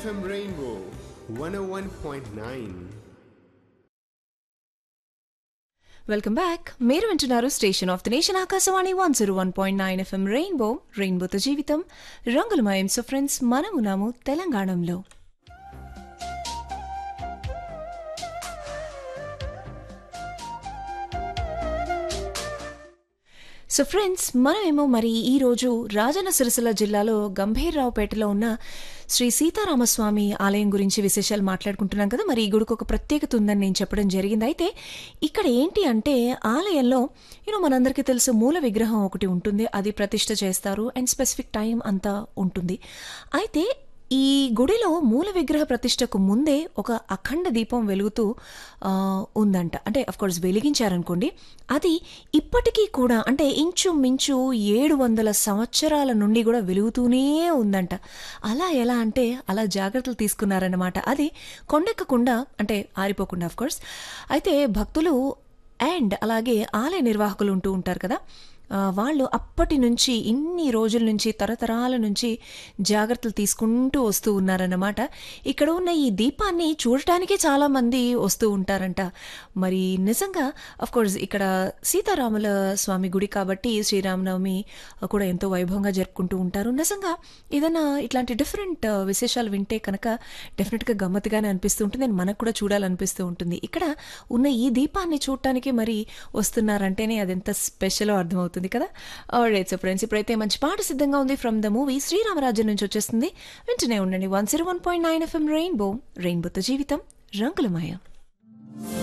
FM Rainbow 101.9. Welcome back మీరు వింటున్నారు station of the nation Akashvani one zero one point nine FM rainbow రెయిన్బోతో జీవితం రంగులమయం సో ఫ్రెండ్స్ మనం ఉన్నాము తెలంగాణలో సో ఫ్రెండ్స్ మనమేమో మరి ఈరోజు రాజన్న సిరిసిల్ల జిల్లాలో గంభీర్రావుపేటలో ఉన్న శ్రీ సీతారామస్వామి ఆలయం గురించి విశేషాలు మాట్లాడుకుంటున్నాం కదా మరి ఈ గుడికి ఒక ప్రత్యేకత ఉందని నేను చెప్పడం జరిగింది అయితే ఇక్కడ ఏంటి అంటే ఆలయంలో యూనో మనందరికీ తెలుసు మూల విగ్రహం ఒకటి ఉంటుంది అది ప్రతిష్ట చేస్తారు అండ్ స్పెసిఫిక్ టైం అంతా ఉంటుంది అయితే ఈ గుడిలో మూల విగ్రహ ప్రతిష్టకు ముందే ఒక అఖండ దీపం వెలుగుతూ ఆ, ఉందంట అంటే కోర్స్ వెలిగించారనుకోండి అది ఇప్పటికీ కూడా అంటే ఇంచుమించు ఏడు వందల సంవత్సరాల నుండి కూడా వెలుగుతూనే ఉందంట అలా ఎలా అంటే అలా జాగ్రత్తలు తీసుకున్నారన్నమాట అది కొండెక్కకుండా అంటే ఆరిపోకుండా కోర్స్ అయితే భక్తులు అండ్ అలాగే ఆలయ నిర్వాహకులు ఉంటూ ఉంటారు కదా ఆ, వాళ్ళు అప్పటి నుంచి ఇన్ని రోజుల నుంచి తరతరాల నుంచి జాగ్రత్తలు తీసుకుంటూ వస్తూ ఉన్నారన్నమాట ఇక్కడ ఉన్న ఈ దీపాన్ని చూడటానికి చాలా మంది వస్తూ ఉంటారంట మరి నిజంగా కోర్స్ ఇక్కడ సీతారాముల స్వామి గుడి కాబట్టి శ్రీరామనవమి కూడా ఎంతో వైభవంగా జరుపుకుంటూ ఉంటారు నిజంగా ఏదైనా ఇట్లాంటి డిఫరెంట్ విశేషాలు వింటే కనుక డెఫినెట్గా గమ్మత్తుగానే అనిపిస్తూ ఉంటుంది and మనకు కూడా చూడాలనిపిస్తూ ఉంటుంది ఇక్కడ ఉన్న ఈ దీపాన్ని చూడటానికి మరి వస్తున్నారంటేనే అది ఎంత స్పెషలో అర్థమవుతుంది కదా రైట్ సో ఫ్రెండ్స్ ఇప్పుడైతే మంచి పాట సిద్ధంగా ఉంది ఫ్రమ్ ద మూవీ శ్రీరామరాజ్యం నుంచి వచ్చేస్తుంది వింటూనే ఉండండి one zero one point nine FM rainbow రెయిన్బోతో జీవితం రంగులమయం